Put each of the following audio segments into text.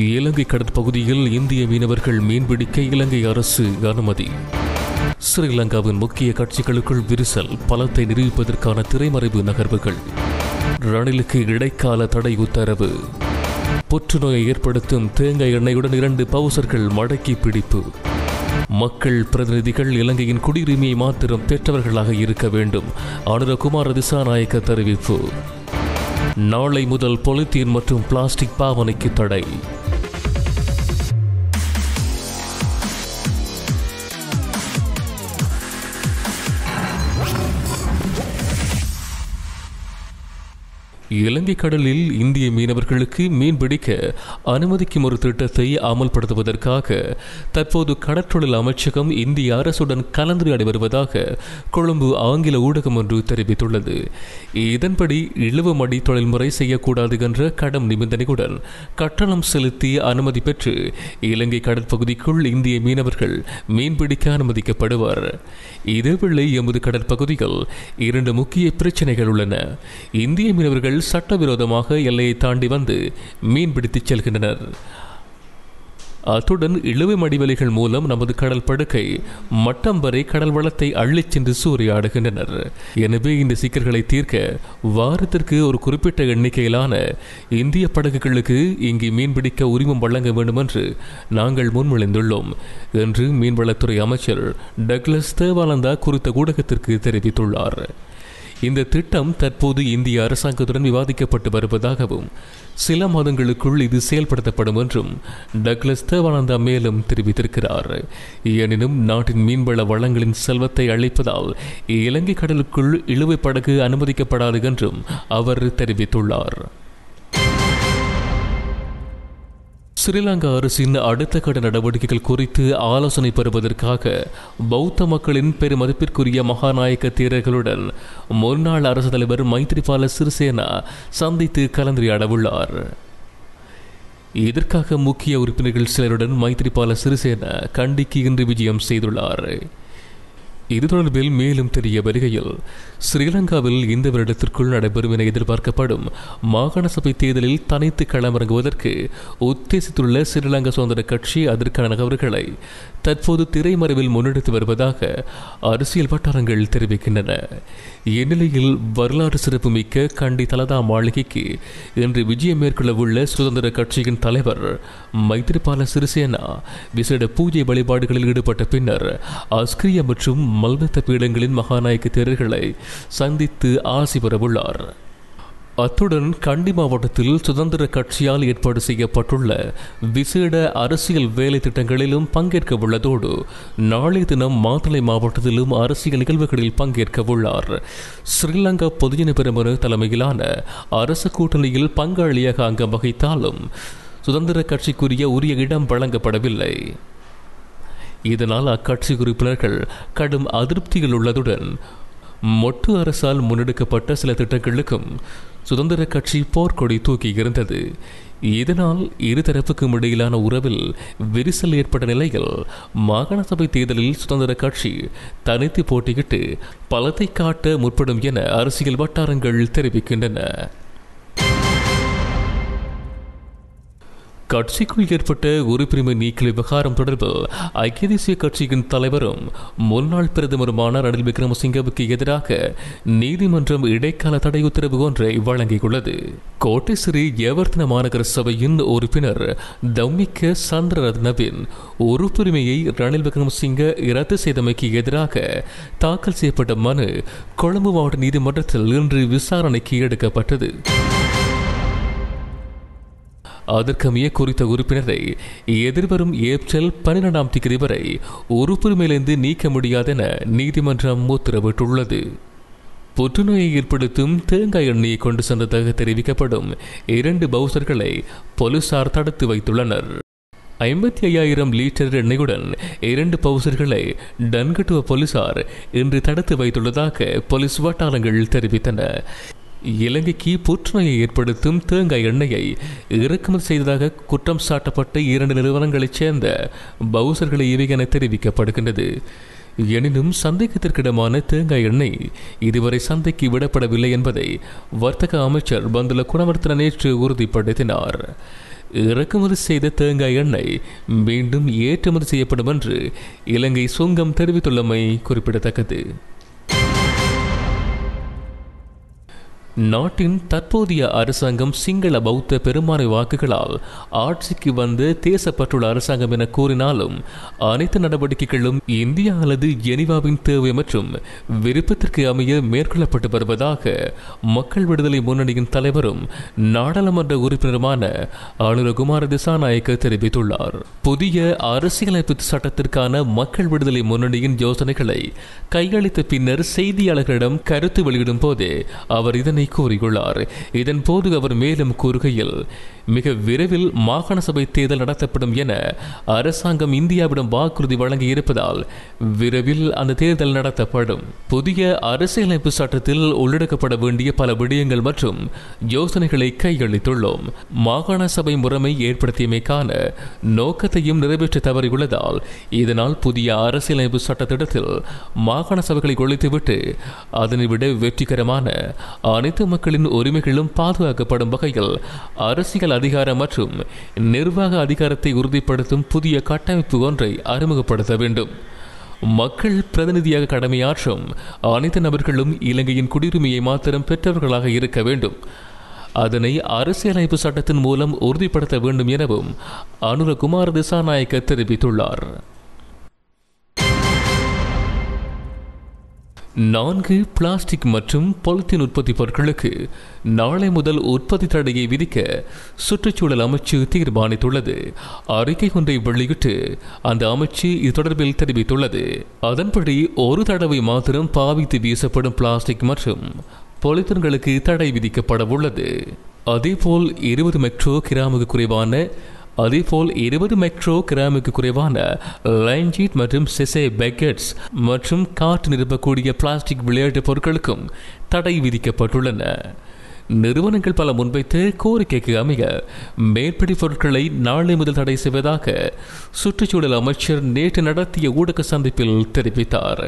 இலங்கை கடற்பகுதியில் இந்திய மீனவர்கள் மீன்பிடிக்க இலங்கை அரசு அனுமதி ஸ்ரீலங்காவின் முக்கிய கட்சிகளுக்குள் விரிசல் பலத்தை நிரூபிப்பதற்கான திரைமறைவு நகர்வுகள் ரணிலுக்கு இடைக்கால தடை உத்தரவு புற்றுநோயை ஏற்படுத்தும் தேங்காய் எண்ணெயுடன் இரண்டு பவுசர்கள் மடக்கி பிடிப்பு மக்கள் பிரதிநிதிகள் இலங்கையின் குடியுரிமையை மாத்திரம் பெற்றவர்களாக இருக்க வேண்டும் அனுரகுமார திசாநாயக்க தெரிவிப்பு நாளை முதல் பொலித்தீன் மற்றும் பிளாஸ்டிக் பாவனைக்கு தடை இலங்கை கடலில் இந்திய மீனவர்களுக்கு மீன்பிடிக்க அனுமதிக்கும் ஒரு திட்டத்தை அமல்படுத்துவதற்காக தற்போது கடற்றொழில் அமைச்சகம் இந்திய அரசுடன் கலந்துரையாடி வருவதாக கொழும்பு ஆங்கில ஊடகம் ஒன்று தெரிவித்துள்ளது இதன்படி இழுவமடி தொழில்முறை செய்யக்கூடாது என்ற கடும் நிபந்தனையுடன் கட்டணம் செலுத்தி அனுமதி பெற்று இலங்கை கடற்பகுதிக்குள் இந்திய மீனவர்கள் மீன்பிடிக்க அனுமதிக்கப்படுவார் இதேவேளை எமது கடற்பகுதியில் இரண்டு முக்கிய பிரச்சனைகள் உள்ளன இந்திய மீனவர்கள் சட்டவிரோதமாக எல்லையை தாண்டி வந்து மீன்பிடித்துச் செல்கின்றனர் அத்துடன் இழுவை மடிவெளிகள் மூலம் நமது கடல் படுக்கை மட்டம் வரை கடல் வளத்தை அள்ளிச் சென்று சூறையாடுகின்றனர் எனவே இந்த சிக்கல்களை தீர்க்க வாரத்திற்கு ஒரு குறிப்பிட்ட எண்ணிக்கையிலான இந்திய படகுகளுக்கு இங்கு மீன்பிடிக்க உரிமம் வழங்க வேண்டும் என்று நாங்கள் முன்மொழிந்துள்ளோம் என்று மீன்வளத்துறை அமைச்சர் டக்ளஸ் தேவானந்தா குறித்த ஊடகத்திற்கு தெரிவித்துள்ளார் இந்த திட்டம் தற்போது இந்திய அரசாங்கத்துடன் விவாதிக்கப்பட்டு வருவதாகவும் சில மாதங்களுக்குள் இது செயல்படுத்தப்படும் என்றும் டக்ளஸ் தேவானந்தா மேலும் தெரிவித்திருக்கிறார் எனினும் நாட்டின் மீன்வள வளங்களின் செல்வத்தை அளிப்பதால் இலங்கை கடலுக்குள் இழுவை படகு அனுமதிக்கப்படாது என்றும் அவர் தெரிவித்துள்ளார் ஸ்ரீலங்கா அரசின் அடுத்த கட்ட நடவடிக்கைகள் குறித்து ஆலோசனை பெறுவதற்காக பௌத்த மக்களின் பெருமதிப்பிற்குரிய மகாநாயக்க தேரர்களுடன் முன்னாள் அரசு தலைவர் மைத்ரிபால சிறிசேனா சந்தித்து கலந்துரையாடவுள்ளார் இதற்காக முக்கிய உறுப்பினர்கள் சிலருடன் மைத்ரிபால சிறிசேனா கண்டிக்கு இன்று விஜயம் செய்துள்ளார் இது தொடர்பில் மேலும் தெரிய வருகையில் ஸ்ரீலங்காவில் இந்த வருடத்திற்குள் நடைபெறும் என எதிர்பார்க்கப்படும் மாகாண சபை தேர்தலில் தனித்து களமிறங்குவதற்கு உத்தேசித்துள்ள ஸ்ரீலங்கா சுதந்திர கட்சி அதற்கான நகர்வுகளை தற்போது திரைமறைவில் முன்னெடுத்து வருவதாக அரசியல் வட்டாரங்கள் தெரிவிக்கின்றன இந்நிலையில் வரலாற்று சிறப்புமிக்க கண்டி தலதா மாளிகைக்கு இன்று விஜயம் மேற்கொள்ளவுள்ள சுதந்திர கட்சியின் தலைவர் மைத்திரிபால சிறிசேனா விசேட பூஜை வழிபாடுகளில் ஈடுபட்ட பின்னர் ஆஸ்கிரிய மற்றும் மல்வத்த பீடங்களின் மகாநாயக்க தேரர்களை சந்தித்து ஆசி பெறவுள்ளார் அத்துடன் கண்டி மாவட்டத்தில் சுதந்திர கட்சியால் ஏற்பாடு செய்யப்பட்டுள்ள விசேட அரசியல் வேலை திட்டங்களிலும் பங்கேற்க உள்ளதோடு நாளை தினம் மாத்தளை மாவட்டத்திலும் அரசியல் நிகழ்வுகளில் பங்கேற்க உள்ளார் ஸ்ரீலங்கா பொதுஜன பெருமன தலைமையிலான அரசு கூட்டணியில் பங்காளியாக அங்கம் வகித்தாலும் சுதந்திர கட்சிக்குரிய உரிய இடம் வழங்கப்படவில்லை இதனால் அக்கட்சி உறுப்பினர்கள் கடும் அதிருப்தியில் உள்ளதுடன் மொட்டு அரசால் முன்னெடுக்கப்பட்ட சில திட்டங்களுக்கும் சுதந்திர கட்சி போர்க்கொடி தூக்கி இருந்தது இதனால் இருதரப்புக்கும் இடையிலான உறவில் விரிசல் ஏற்பட்ட நிலையில் மாகாண சபை தேர்தலில் சுதந்திர கட்சி தனித்து போட்டியிட்டு பலத்தை காட்ட முற்படும் என அரசியல் வட்டாரங்கள் தெரிவிக்கின்றன கட்சிக்குள் ஏற்பட்ட உறுப்பிரிமை நீக்கல் விவகாரம் தொடர்பில் ஐக்கிய தேசிய கட்சியின் தலைவரும் முன்னாள் பிரதமருமான ரணில் விக்ரமசிங்கவுக்கு எதிராக நீதிமன்றம் இடைக்கால தடை உத்தரவு ஒன்றை வழங்கியுள்ளது கோட்டை ஸ்ரீ ஏவர்த்தன மாநகர சபையின் உறுப்பினர் தம்மிக்க சந்திரரத்னவின் உறுப்புரிமையை ரணில் விக்ரமசிங்க ரத்து செய்தமைக்கு எதிராக தாக்கல் செய்யப்பட்ட மனு கொழும்பு மாவட்ட நீதிமன்றத்தில் இன்று விசாரணைக்கு எடுக்கப்பட்டது அதற்கமைய குறித்த உறுப்பினரை எதிர்வரும் ஏப்ரல் பன்னிரெண்டாம் தேதி வரை உறுப்புரிமையிலிருந்து நீக்க முடியாதென நீதிமன்றம் உத்தரவிட்டுள்ளது புற்றுநோயை ஏற்படுத்தும் தேங்காய் எண்ணெயை கொண்டு சென்றதாக தெரிவிக்கப்படும் இரண்டு பவுசர்களை போலீசார் தடுத்து வைத்துள்ளனர் ஐம்பத்தி ஐயாயிரம் லிட்டர் எண்ணெயுடன் இரண்டு பவுசர்களை டன்கட்டுவ போலீசார் இன்று தடுத்து வைத்துள்ளதாக போலீஸ் வட்டாரங்கள் தெரிவித்தன இலங்கைக்கு புற்றுநோயை ஏற்படுத்தும் தேங்காய் எண்ணெயை இறக்குமதி செய்ததாக குற்றம் சாட்டப்பட்ட இரண்டு நிறுவனங்களைச் சேர்ந்த பவுசர்களை இவை என தெரிவிக்கப்படுகின்றது எனினும் சந்தேகத்திற்கிடமான தேங்காய் எண்ணெய் இதுவரை சந்தைக்கு விடப்படவில்லை என்பதை வர்த்தக அமைச்சர் பந்துல குணவர்த்தன நேற்று உறுதிப்படுத்தினார் இறக்குமதி செய்த தேங்காய் எண்ணெய் மீண்டும் ஏற்றுமதி செய்யப்படும் என்று இலங்கை சுங்கம் தெரிவித்துள்ளமை குறிப்பிடத்தக்கது நாட்டின் தற்போதைய அரசாங்கம் சிங்கள பௌத்த பெரும்பான்மை வாக்குகளால் ஆட்சிக்கு வந்து தேசப்பற்றுள்ள அரசாங்கம் என கூறினாலும் அனைத்து நடவடிக்கைகளும் இந்தியா அல்லது ஜெனிவாவின் தேவை மற்றும் விருப்பத்திற்கு அமைய மேற்கொள்ளப்பட்டு வருவதாக மக்கள் விடுதலை முன்னணியின் தலைவரும் நாடாளுமன்ற உறுப்பினருமான அனுரகுமார திசாநாயக்க தெரிவித்துள்ளார் புதிய அரசியலமைப்பு சட்டத்திற்கான மக்கள் விடுதலை முன்னணியின் யோசனைகளை கையளித்த பின்னர் செய்தியாளர்களிடம் கருத்து வெளியிடும் போதே அவர் இதனை இதனை கூறியுள்ளார் இதன் போது அவர் மேலும் கூறுகையில் மிக விரைவில் மாகாண சபை தேர்தல் நடத்தப்படும் என அரசாங்கம் இந்தியாவிடம் வாக்குறுதி வழங்கி இருப்பதால் விரைவில் அந்த தேர்தல் நடத்தப்படும் புதிய அரசியலமைப்பு சட்டத்தில் உள்ளடக்கப்பட வேண்டிய பல விடயங்கள் மற்றும் யோசனைகளை கையளித்துள்ளோம் மாகாண சபை முறைமை ஏற்படுத்தியமைக்கான நோக்கத்தையும் நிறைவேற்ற தவறியுள்ளதால் இதனால் புதிய அரசியலமைப்பு சட்டத்திட்டத்தில் மாகாண சபைகளை ஒழித்துவிட்டு அதனை விட வெற்றிகரமான அனைத்து மக்களின் உரிமைகளும் பாதுகாக்கப்படும் வகையில் அரசியல் அதிகாரம் மற்றும் நிர்வாக அதிகாரத்தை உறுதிப்படுத்தும் புதிய கட்டமைப்பு ஒன்றை அறிமுகப்படுத்த வேண்டும் மக்கள் பிரதிநிதியாக கடமையாற்றும் அனைத்து நபர்களும் இலங்கையின் குடியுரிமையை மாத்திரம் பெற்றவர்களாக இருக்க வேண்டும் அதனை அரசியலமைப்பு சட்டத்தின் மூலம் உறுதிப்படுத்த வேண்டும் எனவும் அனுரகுமார் திசாநாயக்க தெரிவித்துள்ளார் நான்கு பிளாஸ்டிக் மற்றும் பொலித்தீன் உற்பத்தி பொருட்களுக்கு நாளை முதல் உற்பத்தி தடையை விதிக்க சுற்றுச்சூழல் அமைச்சு தீர்மானித்துள்ளது அறிக்கை ஒன்றை வெளியிட்டு அந்த அமைச்சு இது தொடர்பில் தெரிவித்துள்ளது அதன்படி ஒரு தடவை மாத்திரம் பாவித்து வீசப்படும் பிளாஸ்டிக் மற்றும் பொலித்தீன்களுக்கு தடை விதிக்கப்பட உள்ளது அதேபோல் இருபது மெட்ரோ கிராமுக்கு குறைவான அதேபோல் இருபது மெட்ரோ கிராமுக்கு குறைவான லைன்ஜீட் மற்றும் செசே பேக்கெட்ஸ் மற்றும் காற்று நிரப்பக்கூடிய பிளாஸ்டிக் விளையாட்டு பொருட்களுக்கும் தடை விதிக்கப்பட்டுள்ளன நிறுவனங்கள் பல முன்வைத்த கோரிக்கைக்கு அமைய மேற்படி பொருட்களை நாளை முதல் தடை செய்வதாக சுற்றுச்சூழல் அமைச்சர் நேற்று நடத்திய ஊடக சந்திப்பில் தெரிவித்தார்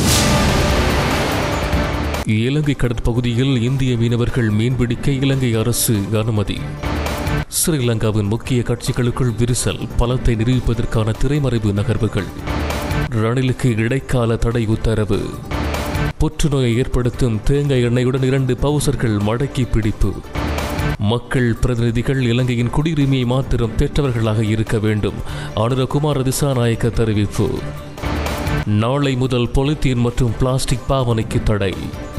இலங்கை கடற்பகுதியில் இந்திய மீனவர்கள் மீன்பிடிக்க இலங்கை அரசு அனுமதி ஸ்ரீலங்காவின் முக்கிய கட்சிகளுக்குள் விரிசல் பலத்தை நிரூபிப்பதற்கான திரைமறைவு நகர்வுகள் ரணிலுக்கு இடைக்கால தடை உத்தரவு புற்றுநோயை ஏற்படுத்தும் தேங்காய் எண்ணெயுடன் இரண்டு பவுசர்கள் மடக்கி பிடிப்பு மக்கள் பிரதிநிதிகள் இலங்கையின் குடியுரிமையை மாத்திரம் பெற்றவர்களாக இருக்க வேண்டும் அனுரகுமார திசாநாயக்க தெரிவிப்பு நாளை முதல் பொலித்தீன் மற்றும் பிளாஸ்டிக் பாவனைக்கு தடை